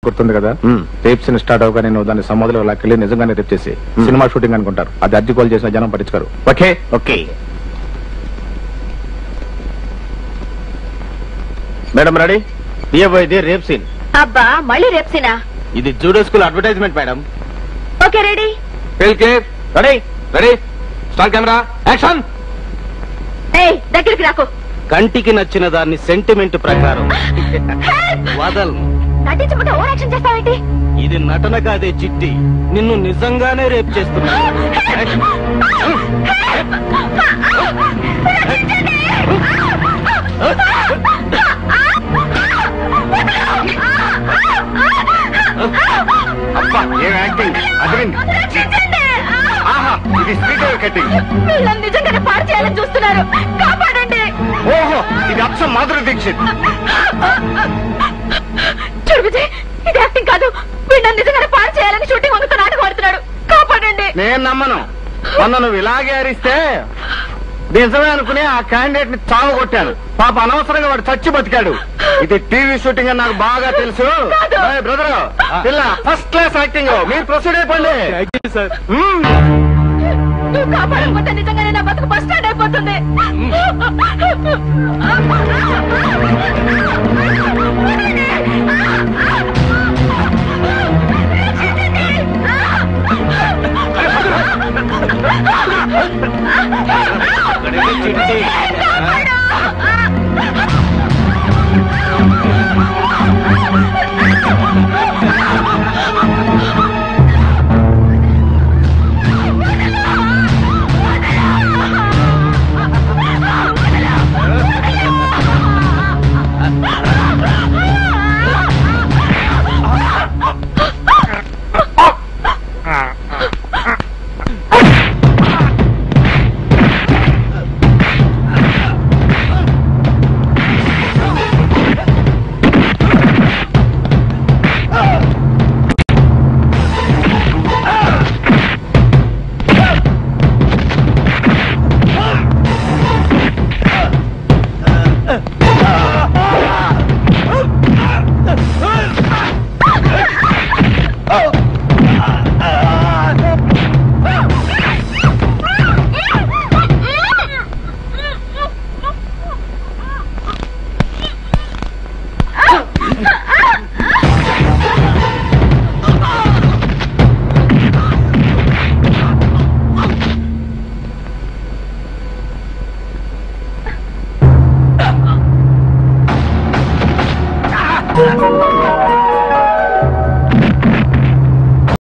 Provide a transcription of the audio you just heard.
గుర్తుంది కదా మ్మ్. Rape scene start అవగానే నువ్వు దాన్ని సమాధిలో లాక్కెళ్ళి నిజంగానే రేప్ చేసి సినిమా షూటింగ్ అనుకుంటారు అది అర్జీ కాల్ చేసిన జనం పట్టించుకోరు ఓకే ఓకే మేడం రెడీ తీయబోయేది రేప్ సీన్ అబ్బా మళ్ళీ రేప్సినా ఇది judo school advertisement madam okay ready ready ready start camera action ఏయ్ దగ్గరికి రాకు కంటికి నచ్చిన దాన్ని సెంటిమెంట్ ప్రకారం వదల్ నటించకుండా ఓవర్ యాక్షన్ చేస్తావేంటి ఇది నటన కాదే చిట్టి నిన్ను నిజంగానే రేప్ చేస్తున్నా అబ్బా ఏం యాక్టింగ్ అరవింద్ ఆహా ఇది స్పీడ్ కటింగ్ వీళ్ళని నిజంగానే పాడు చేయాలని చూస్తున్నారు కాపాడండి ఓహో ఇది అచ్చం మాధురి దీక్షిత్ చూడు విజయ్ ఇది యాక్టింగ్ కాదు వీళ్ళని నిజంగానే పాడు చేయాలని షూటింగ్ వంగుతో నాటకం ఆడుతున్నాడు కాపాడండి నేను నమ్మను మొన్న నువ్వు ఇలాగే అరిస్తే నిజమే అనుకుని ఆ క్యాండిడేట్ ని చావు కొట్టాను పాప అనవసరంగా వాడు చచ్చి బతికాడు ఇది టీవీ షూటింగ్ అని నాకు బాగా తెలుసు కాదు. బ్రదర్ పిల్ల ఫస్ట్ క్లాస్ యాక్టింగ్ మీరు ప్రొసీడ్ అయిపోండి సార్ మ్మ్. నువ్వు కాపాడకపోతే నిజంగానే నా బతుకు బస్ స్టాండ్ అయిపోతుంది